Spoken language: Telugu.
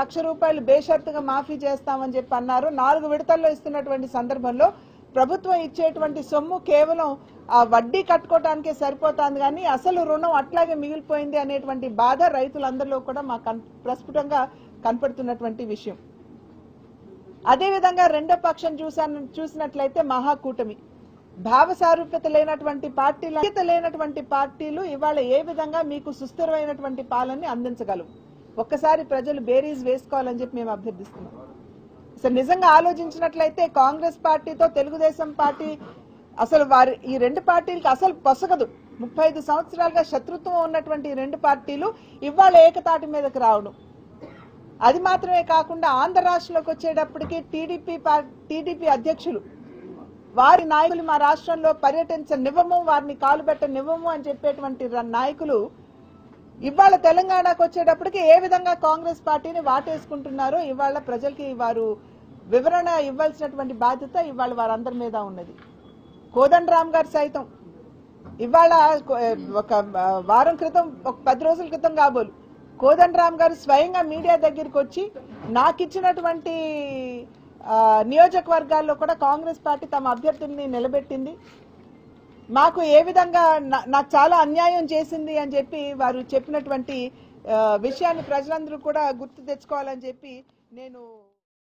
లక్ష రూపాయలు బేషరతుగా మాఫీ చేస్తామని చెప్పి అన్నారు నాలుగు విడతల్లో ఇస్తున్నటువంటి సందర్భంలో ప్రభుత్వం ఇచ్చేటువంటి సొమ్ము కేవలం ఆ వడ్డీ కట్టుకోవటానికే సరిపోతుంది కానీ అసలు రుణం అట్లాగే మిగిలిపోయింది అనేటువంటి బాధ రైతులందరిలో కూడా మాకు కన్- ప్రస్ఫుటంగా కనపడుతున్నటువంటి విషయం అదేవిధంగా రెండో పక్షం చూసాను చూసినట్లయితే మహాకూటమి భావ సారూప్యత లేనటువంటి పార్టీలు ఐక్యత లేనటువంటి పార్టీలు ఇవాళ ఏ విధంగా మీకు సుస్థిరమైనటువంటి పాలనని అందించగలవు ఒక్కసారి ప్రజలు బేరీజ్ వేసుకోవాలని చెప్పి మేము అభ్యర్థిస్తున్నాం అసలు నిజంగా ఆలోచించినట్లయితే కాంగ్రెస్ పార్టీతో తెలుగుదేశం పార్టీ అసలు వారి ఈ రెండు పార్టీలకు అసలు పొసగదు ముప్పై ఐదు సంవత్సరాలుగా శత్రుత్వం ఉన్నటువంటి ఈ రెండు పార్టీలు ఇవాళ ఏకతాటి మీదకి రావడం అది మాత్రమే కాకుండా ఆంధ్ర రాష్ట్రంలోకి వచ్చేటప్పటికి టీడీపీ టీడీపీ అధ్యక్షులు వారి నాయకులు మా రాష్ట్రంలో పర్యటించనివ్వము వారిని కాలు పెట్టనివ్వము అని చెప్పేటువంటి ర- నాయకులు ఇవాళ తెలంగాణకు వచ్చేటప్పటికి ఏ విధంగా కాంగ్రెస్ పార్టీని వాటేసుకుంటున్నారో ఇవాళ ప్రజలకి వారు వివరణ ఇవ్వాల్సినటువంటి బాధ్యత ఇవాళ వారందరి మీద ఉన్నది కోదండరామ్ గారు సైతం ఇవాళ కొ- ఒక ఆ, వారం క్రితం ఒక పది రోజుల క్రితం కాబోలు కోదండరామ్ గారు స్వయంగా మీడియా దగ్గరికి వచ్చి నాకు ఇచ్చినటువంటి ఆ, నియోజకవర్గాల్లో కూడా కాంగ్రెస్ పార్టీ తమ అభ్యర్థుల్ని నిలబెట్టింది మాకు ఏ విధంగా నా- నాకు చాలా అన్యాయం చేసింది అని చెప్పి వారు చెప్పినటువంటి ఆ, విషయాన్ని ప్రజలందరూ కూడా గుర్తు తెచ్చుకోవాలని చెప్పి నేను